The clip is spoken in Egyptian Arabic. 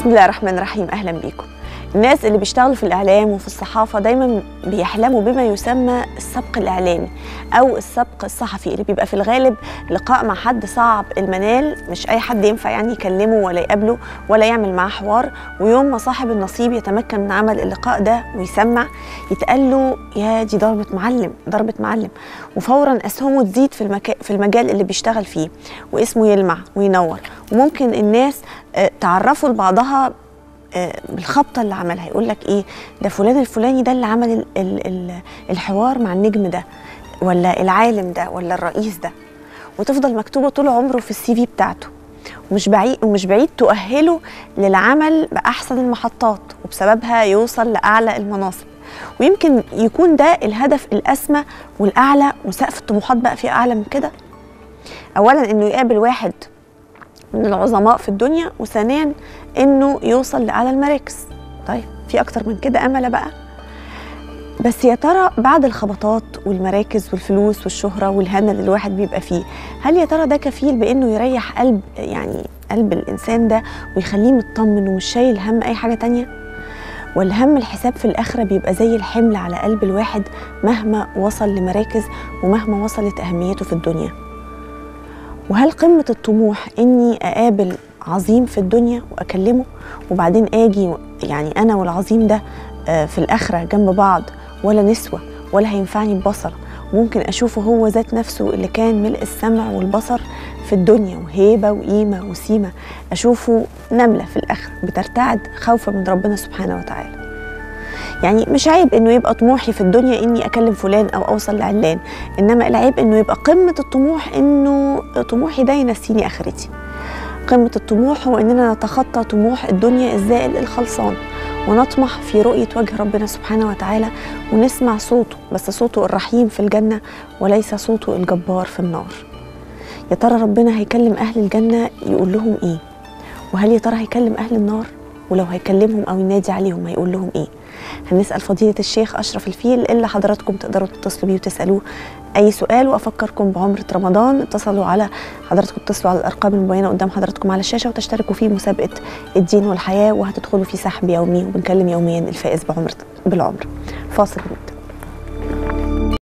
بسم الله الرحمن الرحيم اهلا بيكم الناس اللي بيشتغلوا في الاعلام وفي الصحافه دايما بيحلموا بما يسمى السبق الاعلامي او السبق الصحفي اللي بيبقى في الغالب لقاء مع حد صعب المنال مش اي حد ينفع يعني يكلمه ولا يقابله ولا يعمل معاه حوار ويوم ما صاحب النصيب يتمكن من عمل اللقاء ده ويسمع يتقال له يا دي ضربه معلم ضربه معلم وفورا اسهمه تزيد في المكا... في المجال اللي بيشتغل فيه واسمه يلمع وينور وممكن الناس آه، تعرفوا لبعضها آه، بالخبطه اللي عملها يقول لك ايه ده فلان الفلاني ده اللي عمل ال ال ال الحوار مع النجم ده ولا العالم ده ولا الرئيس ده وتفضل مكتوبه طول عمره في السي في بتاعته ومش بعيد ومش بعيد تؤهله للعمل باحسن المحطات وبسببها يوصل لاعلى المناصب ويمكن يكون ده الهدف الاسمى والاعلى وسقف الطموحات بقى فيه اعلى من كده اولا انه يقابل واحد من العظماء في الدنيا وثانيا انه يوصل لاعلى المراكز طيب في اكتر من كده امل بقى بس يا ترى بعد الخبطات والمراكز والفلوس والشهرة والهنا اللي الواحد بيبقى فيه هل يا ترى ده كفيل بانه يريح قلب يعني قلب الانسان ده ويخليه مطمن ومش شايل هم اي حاجة تانية ولا هم الحساب في الآخرة بيبقى زي الحمل على قلب الواحد مهما وصل لمراكز ومهما وصلت أهميته في الدنيا وهل قمة الطموح إني أقابل عظيم في الدنيا وأكلمه وبعدين آجي يعني أنا والعظيم ده آه، في الآخرة جنب بعض ولا نسوة ولا هينفعني ببصر ممكن أشوفه هو ذات نفسه اللي كان ملء السمع والبصر في الدنيا وهيبة وقيمة وسيمة أشوفه نملة في الآخر بترتعد خوفا من ربنا سبحانه وتعالى يعني مش عيب انه يبقى طموحي في الدنيا اني اكلم فلان او اوصل لعلان انما العيب انه يبقى قمه الطموح انه طموحي ده ينسيني اخرتي قمه الطموح هو اننا نتخطى طموح الدنيا الزائل الخلصان ونطمح في رؤيه وجه ربنا سبحانه وتعالى ونسمع صوته بس صوته الرحيم في الجنه وليس صوته الجبار في النار يا ترى ربنا هيكلم اهل الجنه يقول لهم ايه وهل يا ترى هيكلم اهل النار ولو هيكلمهم او ينادي عليهم هيقول لهم ايه هنسال فضيله الشيخ اشرف الفيل اللي حضراتكم تقدروا تتصلوا بيه وتسالوه اي سؤال وافكركم بعمره رمضان اتصلوا على حضراتكم اتصلوا على الارقام المبينه قدام حضراتكم على الشاشه وتشتركوا في مسابقه الدين والحياه وهتدخلوا في سحب يومي وبنكلم يوميا الفائز بعمره بالعمر فاصل ونبدا